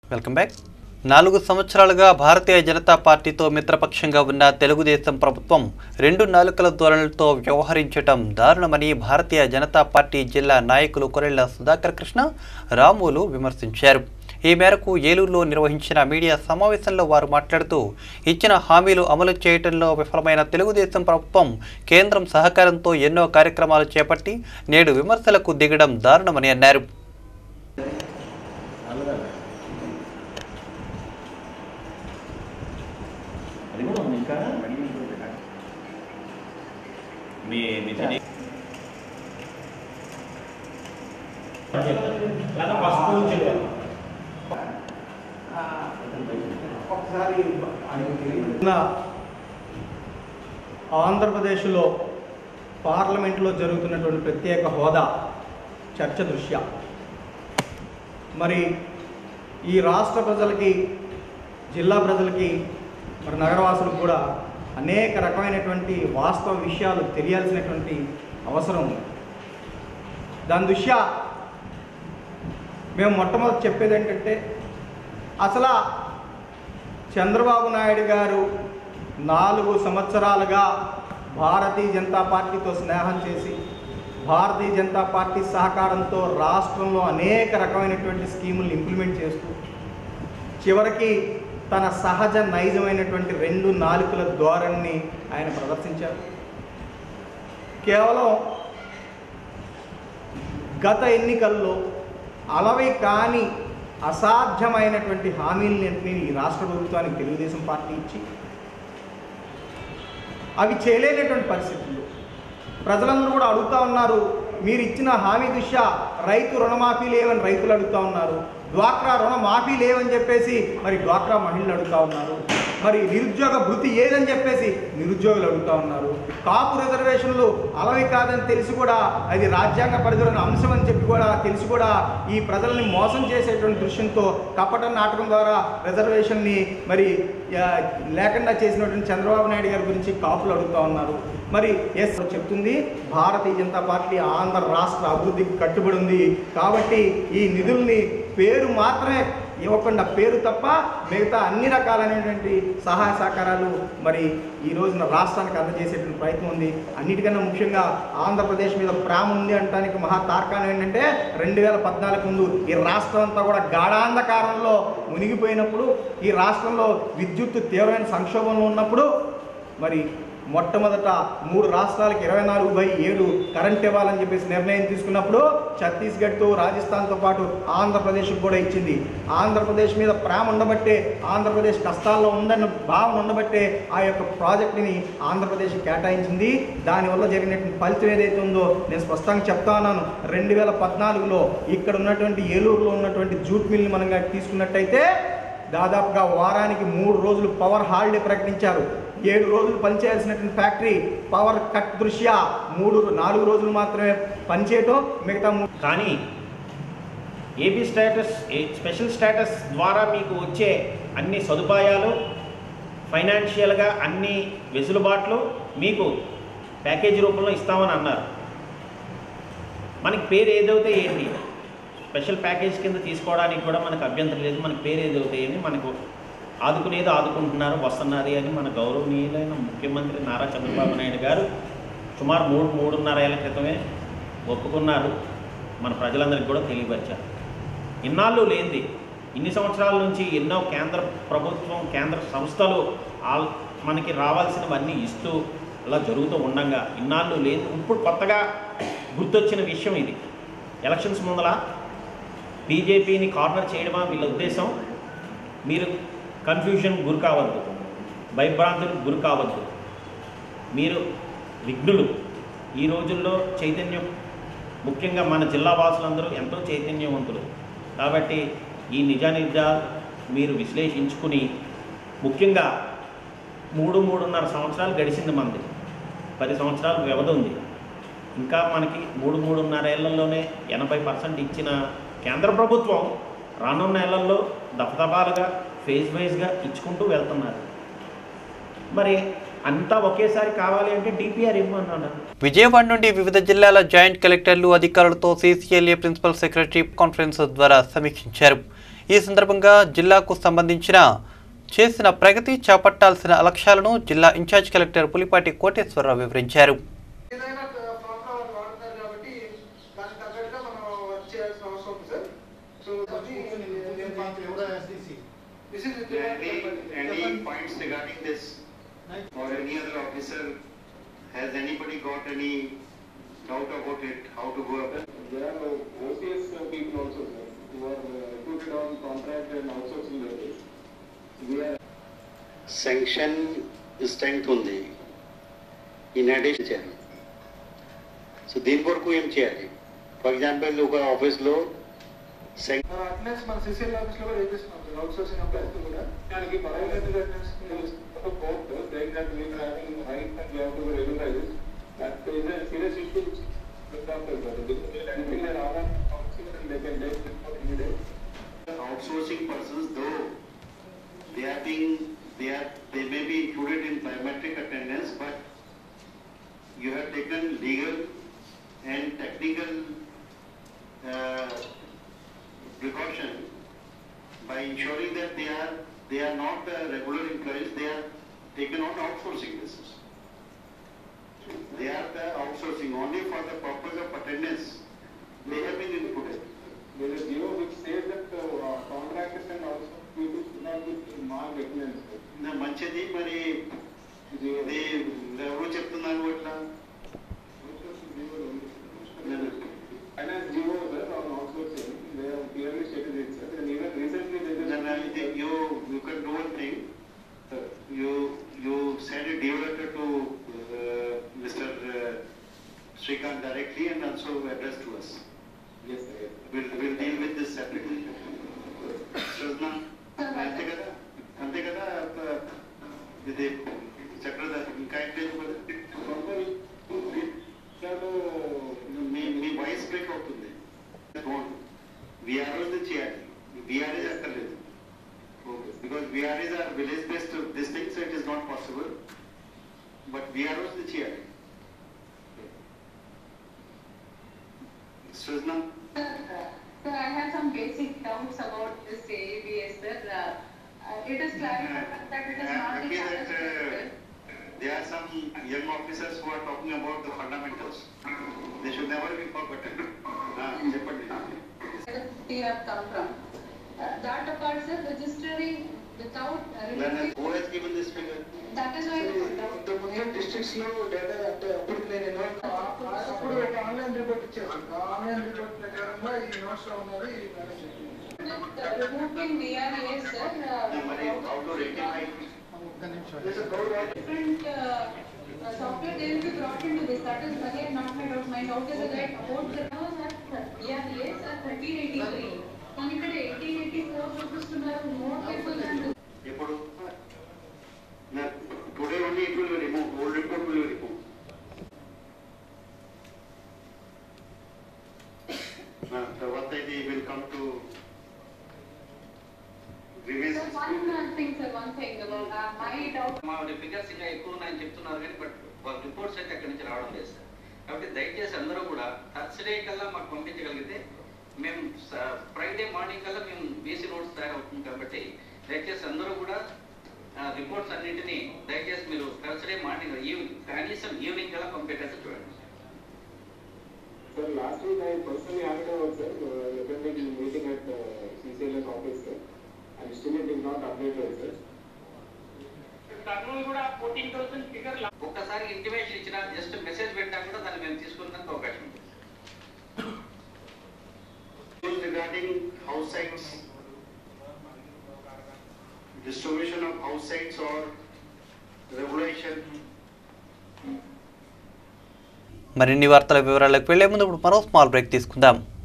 Welcome back నాలుగు సంవత్సరాలుగా భారతీయ జనతా పార్టీతో మిత్రపక్షంగా ఉన్న తెలుగుదేశం ప్రభుత్వం రెండు నాలుకల ధోరణులతో వ్యవహరించటం దారుణమని భారతీయ జనతా పార్టీ జిల్లా నాయకులు కొరెళ్ల సుధాకర్ కృష్ణ రాములు విమర్శించారు ఈ మేరకు ఏలూరులో నిర్వహించిన మీడియా సమావేశంలో వారు మాట్లాడుతూ ఇచ్చిన హామీలు అమలు చేయడంలో విఫలమైన తెలుగుదేశం ప్రభుత్వం కేంద్రం సహకారంతో ఎన్నో కార్యక్రమాలు చేపట్టి నేడు విమర్శలకు దిగడం దారుణమని అన్నారు అది కూడా ఉంది ఇంకా మీ మీ తిని లేదా ఫస్ట్ నుంచి ఉన్న ఆంధ్రప్రదేశ్లో పార్లమెంట్లో జరుగుతున్నటువంటి ప్రత్యేక హోదా చర్చ దృష్ట్యా మరి ఈ రాష్ట్ర ప్రజలకి జిల్లా ప్రజలకి మరి నగరవాసులకు కూడా అనేక రకమైనటువంటి వాస్తవ విషయాలు తెలియాల్సినటువంటి అవసరం ఉంది దాని దృష్ట్యా మేము మొట్టమొదటి చెప్పేది ఏంటంటే అసలు చంద్రబాబు నాయుడు గారు నాలుగు సంవత్సరాలుగా భారతీయ జనతా పార్టీతో స్నేహం చేసి భారతీయ జనతా పార్టీ సహకారంతో రాష్ట్రంలో అనేక రకమైనటువంటి స్కీములు ఇంప్లిమెంట్ చేస్తూ చివరికి తన సహజ నైజమైనటువంటి రెండు నాలుకల ధోరణిని ఆయన ప్రదర్శించారు కేవలం గత ఎన్నికల్లో అలవి కాని అసాధ్యమైనటువంటి హామీలన్నింటినీ ఈ రాష్ట్ర ప్రభుత్వానికి తెలుగుదేశం పార్టీ ఇచ్చి అవి చేయలేనటువంటి పరిస్థితుల్లో ప్రజలందరూ కూడా అడుగుతా ఉన్నారు మీరు ఇచ్చిన హామీ దృష్ట్యా రైతు రుణమాఫీ లేవని రైతులు అడుగుతా ఉన్నారు డ్వాక్రా రుణమాఫీ లేవని చెప్పేసి మరి డ్వాక్రా మహిళలు అడుగుతా ఉన్నారు మరి నిరుద్యోగ భృతి ఏదని చెప్పేసి నిరుద్యోగులు అడుగుతా ఉన్నారు కాపు రిజర్వేషన్లు అలవి కాదని తెలిసి కూడా అది రాజ్యాంగ పరిధిలోని అంశం అని చెప్పి కూడా తెలిసి కూడా ఈ ప్రజల్ని మోసం చేసేటువంటి దృశ్యంతో కపట నాటకం ద్వారా రిజర్వేషన్ని మరి ఆ, లేకుండా చేసినటువంటి చంద్రబాబు నాయుడు గారి గురించి కాపులు అడుగుతా ఉన్నారు మరి ఎస్ చెప్తుంది భారతీయ జనతా పార్టీ ఆంధ్ర రాష్ట్ర అభివృద్ధికి కట్టుబడి ఉంది కాబట్టి ఈ నిధుల్ని పేరు మాత్రమే ఇవ్వకుండా పేరు తప్ప మిగతా అన్ని రకాలైనటువంటి సహాయ సహకారాలు మరి ఈ రోజున రాష్ట్రానికి అందజేసేటువంటి ప్రయత్నం ఉంది అన్నిటికన్నా ముఖ్యంగా ఆంధ్రప్రదేశ్ మీద ప్రేమ ఉంది అంటానికి మహా తార్కాణం ఏంటంటే రెండు వేల పద్నాలుగు ముందు ఈ రాష్ట్రం అంతా కూడా గాఢాంధకారంలో మునిగిపోయినప్పుడు ఈ రాష్ట్రంలో విద్యుత్ తీవ్రమైన సంక్షోభంలో ఉన్నప్పుడు మరి మొట్టమొదట మూడు రాష్ట్రాలకు ఇరవై నాలుగు బై ఏడు కరెంట్ ఇవ్వాలని చెప్పేసి నిర్ణయం తీసుకున్నప్పుడు ఛత్తీస్గఢ్తో రాజస్థాన్తో పాటు ఆంధ్రప్రదేశ్కి కూడా ఇచ్చింది ఆంధ్రప్రదేశ్ మీద ప్రేమ ఉండబట్టే ఆంధ్రప్రదేశ్ కష్టాల్లో ఉందన్న భావన ఉండబట్టే ఆ యొక్క ప్రాజెక్టుని ఆంధ్రప్రదేశ్ కేటాయించింది దానివల్ల జరిగినటువంటి ఫలితం ఏదైతే ఉందో నేను స్పష్టంగా చెప్తా ఉన్నాను రెండు వేల పద్నాలుగులో ఇక్కడ ఉన్నటువంటి ఏలూరులో ఉన్నటువంటి జూట్ మిల్ని మనం కనుక తీసుకున్నట్టయితే దాదాపుగా వారానికి మూడు రోజులు పవర్ హాలిడే ప్రకటించారు ఏడు రోజులు పనిచేయాల్సినటువంటి ఫ్యాక్టరీ పవర్ కట్ దృష్ట్యా మూడు నాలుగు రోజులు మాత్రమే పనిచేయటం మిగతా మూ- కానీ ఏపీ స్టేటస్ ఏ- స్పెషల్ స్టేటస్ ద్వారా మీకు వచ్చే అన్ని సదుపాయాలు ఫైనాన్షియల్గా అన్ని వెసులుబాట్లు మీకు ప్యాకేజీ రూపంలో ఇస్తామని అన్నారు మనకి పేరు ఏదైతే ఏంటి స్పెషల్ ప్యాకేజ్ కింద తీసుకోవడానికి కూడా మనకు అభ్యంతరం లేదు మనకి పేరు ఏదైతే ఏంటి మనకు ఆదుకునేది ఆదుకుంటున్నారు వస్తున్నది అని మన గౌరవనీయులైన ముఖ్యమంత్రి నారా చంద్రబాబు నాయుడు గారు సుమారు మూడు మూడున్నర ఏళ్ల క్రితమే ఒప్పుకున్నారు మన ప్రజలందరికీ కూడా తెలియపరిచారు ఇన్నాళ్ళు లేనిది ఇన్ని సంవత్సరాల నుంచి ఎన్నో కేంద్ర ప్రభుత్వం కేంద్ర సంస్థలు ఆల్ మనకి రావాల్సినవన్నీ ఇస్తూ అలా జరుగుతూ ఉండంగా ఇన్నాళ్ళు లేదు ఇప్పుడు కొత్తగా గుర్తొచ్చిన విషయం ఇది ఎలక్షన్స్ ముందల బీజేపీని కార్నర్ చేయడమా వీళ్ళ ఉద్దేశం మీరు కన్ఫ్యూజన్ గురి కావద్దు భయభ్రాంతులకు గురి కావద్దు మీరు విఘ్నులు ఈ రోజుల్లో చైతన్యం ముఖ్యంగా మన జిల్లా వాసులందరూ ఎంతో చైతన్యవంతులు కాబట్టి ఈ నిజానిజాలు మీరు విశ్లేషించుకుని ముఖ్యంగా మూడు మూడున్నర సంవత్సరాలు గడిచింది మనది పది సంవత్సరాలు వ్యవధి ఉంది ఇంకా మనకి మూడు మూడున్నర ఏళ్లలోనే ఎనభై పర్సెంట్ ఇచ్చిన కేంద్ర ప్రభుత్వం రానున్న ఏళ్లలో దఫదఫాలుగా ఫేజ్ వైజ్గా ఇచ్చుకుంటూ వెళ్తున్నారు మరి అంతా ఒకేసారి కావాలి అంటే డిపిఆర్ ఇవ్వమన్నాడు విజయవాడ నుండి వివిధ జిల్లాల జాయింట్ కలెక్టర్లు అధికారులతో సీసీఎల్ఏ ప్రిన్సిపల్ సెక్రటరీ కాన్ఫరెన్స్ ద్వారా సమీక్షించారు ఈ సందర్భంగా జిల్లాకు సంబంధించిన చేసిన ప్రగతి చేపట్టాల్సిన లక్ష్యాలను జిల్లా ఇన్ఛార్జ్ కలెక్టర్ పులిపాటి కోటేశ్వరరావు వివరించారు ఏదైనా ప్రాబ్లం వాళ్ళు వాడుతున్నారు కాబట్టి దానికి తగ్గట్టుగా మనం వర్క్ చేయాల్సిన అవసరం ఉంది sir so this is Any, any points regarding this or any other officer, has anybody got any doubt about it, how to go about it? There are OCS people also, sir, who are uh, recruited on contract and outsourcing basis. We are Sanction strength ఉంది in addition చేయాలి so దీని కొరకు ఏం చేయాలి for example ఒక ఆఫీస్లో సెంక్ మన attendance మన సిసిఎల్ ఆఫీస్ లో కూడా వేపిస్తున్నాం సార్ అవుట్ సోర్సింగ్ ఎంప్లాయీస్ కూడా దానికి biometric attendance court saying that we are having right and we have to regularize. That is a serious issue. For example, sir, because anything that are on council and they can take it for any day. outsourcing persons, though they are being, they are, they may be included in biometric attendance, but you have taken legal and technical uh, precaution by ensuring that they are, they are not uh, regular employees, they are taken on outsourcing basis. They are the outsourcing only for the purpose of attendance. They have been included. There is zero which says that uh, contractors and also people should not be marked attendance. sir. నా మంచిది మరి ఇది ఇది ఎవరు చెప్తున్నారు అట్లా నేను finance zero, sir, on outsourcing, they have clearly stated it, sir. And even recently they just. then I think you, you can do one thing. You, you send a deal letter to uh, Mr. uh, Srikanth directly and also address to us. Yes, sir, yes. We'll, we'll deal with this separately. Sruzna, అంతే కదా అంతే కదా uh, ఇది చక్రధర్ ఇంకా ఏం లేదు కదా Company, ఇచ్చాడు, మీ మీ వాయిస్ బ్రేక్ అవుతుంది విఆర్ఓ చేయాలి విఆర్ఏ అక్కర్లేదు because VRAs are village based this thing so it is not possible but VROs చేయాలి Srujana So I have some basic doubts about this AABS, sir. Uh, uh, It is clarified that it is not the Okay, that, campus uh, sector. there are some young officers who are talking about the fundamentals. They should never be forgotten. Ah, చెప్పండి They have come from. Uh, That apart, sir, registering without uh, Then registering, who has given this figure? that is why. ఇంత ముందు districts లో data అంటే అప్పుడు నేను involve అప్పుడు ఒక online report ఇచ్చాను ఆన్లైన్ రిపోర్ట్ ప్రకారంగా ఈ నోట్స్ లో ఉన్నది ఈ manage With uh, removing DRAs, sir. uh, మరి how to rectify ఒక్క నిమిషం Different uh, uh, software they will be brought into this. That is again not my doubt. My doubt is that about the numbers at DRAs at thirteen eighty-three. కానీ ఇక్కడ eighteen eighty four చూపిస్తున్నారు more people and ఇప్పుడు today only it will remove old report will remove తర్వాత ఇది will come to revise So one thing, sir, one thing about uh, my doubt. మా figures ఇంకా ఎక్కువ ఉన్నాయని చెప్తున్నారు కానీ బట్ వాళ్ళ రిపోర్ట్స్ అయితే అక్కడి నుంచి రావడం లేదు సార్ కాబట్టి దయచేసి అందరూ కూడా థర్స్డే కల్లా మాకు పంపించగలిగితే మేము ఫ్రైడే మార్నింగ్ కల్లా మేము బీసీ రోడ్స్ తయారవుతుంది కాబట్టి దయచేసి అందరూ కూడా రిపోర్ట్స్ అన్నింటినీ దయచేసి మీరు థర్స్డే మార్నింగ్ ఈవినింగ్ కనీసం ఈవినింగ్ కల్లా పంపేటట్టు చూడండి Sir, last week I personally handed over, sir, uh, attending the meeting at uh, CCLS office, sir. And still it is not updated, sir. ఒక్కసారి ఇంటిమేషన్ ఇచ్చినా జస్ట్ మెసేజ్ పెట్టినా కూడా దాన్ని మేము తీసుకున్నందుకు అవకాశం ఉంది regarding house sites, distribution of house sites or regulation. మరిన్ని వార్తల వివరాలకు వెళ్లే ముందు ఇప్పుడు మరో స్మాల్ బ్రేక్ తీసుకుందాం